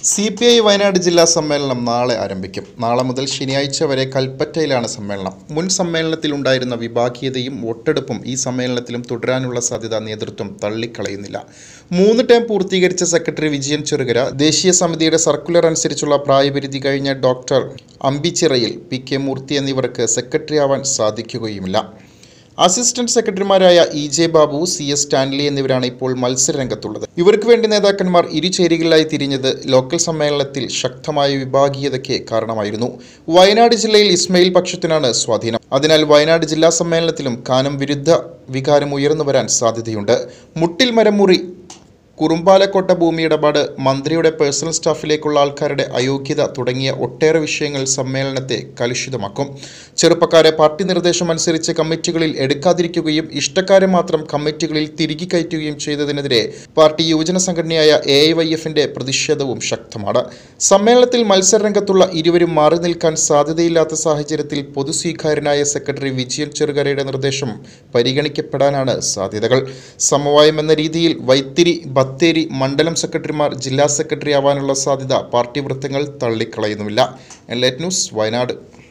C P I Wayanad ജില്ലാ സമ്മേളനം നാളെ ആരംഭിക്കും നാളെ മുതൽ ശനിയാഴ്ച വരെ കൽപ്പറ്റയിലാണ് സമ്മേളനം മുൻ സമ്മേളനത്തിൽ ഉണ്ടായിരുന്ന വിഭാഗീയതയും വോട്ടെടുപ്പും ഈ സമ്മേളനത്തിലും തുടരാനുള്ള സാധ്യത നേതൃത്വം തള്ളിക്കളയുന്നില്ല മൂന്ന് ടേം പൂർത്തീകരിച്ച സെക്രട്ടറി വിജയൻ ചെറുകര ദേശീയ സമിതിയുടെ സർക്കുലർ അനുസരിച്ചുള്ള പ്രായപരിധി കഴിഞ്ഞ ഡോക്ടർ അമ്പിച്ചിറയിൽ പി കെ മൂർത്തി എന്നിവർക്ക് സെക്രട്ടറി ആവാൻ സാധിക്കുകയുമില്ല അസിസ്റ്റന്റ് സെക്രട്ടറിമാരായ E J Babu C S Stanley എന്നിവരാണ് ഇപ്പോൾ മത്സരരംഗത്തുള്ളത് ഇവർക്ക് വേണ്ടി നേതാക്കന്മാർ ഇരുചേരികളിലായി തിരിഞ്ഞത് ലോക്കൽ സമ്മേളനത്തിൽ ശക്തമായ വിഭാഗീയതയ്ക്ക് കാരണമായിരുന്നു വയനാട് ജില്ലയിൽ ഇസ്മയിൽ പക്ഷത്തിനാണ് സ്വാധീനം അതിനാൽ വയനാട് ജില്ലാ സമ്മേളനത്തിലും കാനം വിരുദ്ധ വികാരം ഉയർന്നു വരാൻ സാധ്യതയുണ്ട് മുട്ടിൽ മരം മുറി കുറുമ്പാലക്കോട്ട ഭൂമി ഇടപാട് മന്ത്രിയുടെ പേഴ്സണൽ സ്റ്റാഫിലേക്കുള്ള ആൾക്കാരുടെ അയോഗ്യത തുടങ്ങിയ ഒട്ടേറെ വിഷയങ്ങൾ സമ്മേളനത്തെ കലുഷിതമാക്കും ചെറുപ്പക്കാരെ പാർട്ടി നിർദ്ദേശം അനുസരിച്ച് കമ്മിറ്റികളിൽ എടുക്കാതിരിക്കുകയും ഇഷ്ടക്കാരെ മാത്രം കമ്മിറ്റികളിൽ തിരികെ കയറ്റുകയും ചെയ്തതിനെതിരെ പാർട്ടി യുവജന സംഘടനയായ എ ഐ വൈ എഫിന്റെ പ്രതിഷേധവും ശക്തമാണ് സമ്മേളനത്തിൽ മത്സരരംഗത്തുള്ള ഇരുവരും മാറി നിൽക്കാൻ സാധ്യതയില്ലാത്ത സാഹചര്യത്തിൽ പൊതുസ്വീകാര്യനായ സെക്രട്ടറി വിജയൻ ചെറുകരയുടെ നിർദ്ദേശം പരിഗണിക്കപ്പെടാനാണ് സാധ്യതകൾ സമവായം എന്ന രീതിയിൽ വൈത്തിരി ബത്തേരി മണ്ഡലം സെക്രട്ടറിമാർ ജില്ലാ സെക്രട്ടറി ആവാനുള്ള സാധ്യത പാർട്ടി വൃത്തങ്ങൾ തള്ളിക്കളയുന്നുമില്ല എൻലൈറ്റ് ന്യൂസ് വയനാട്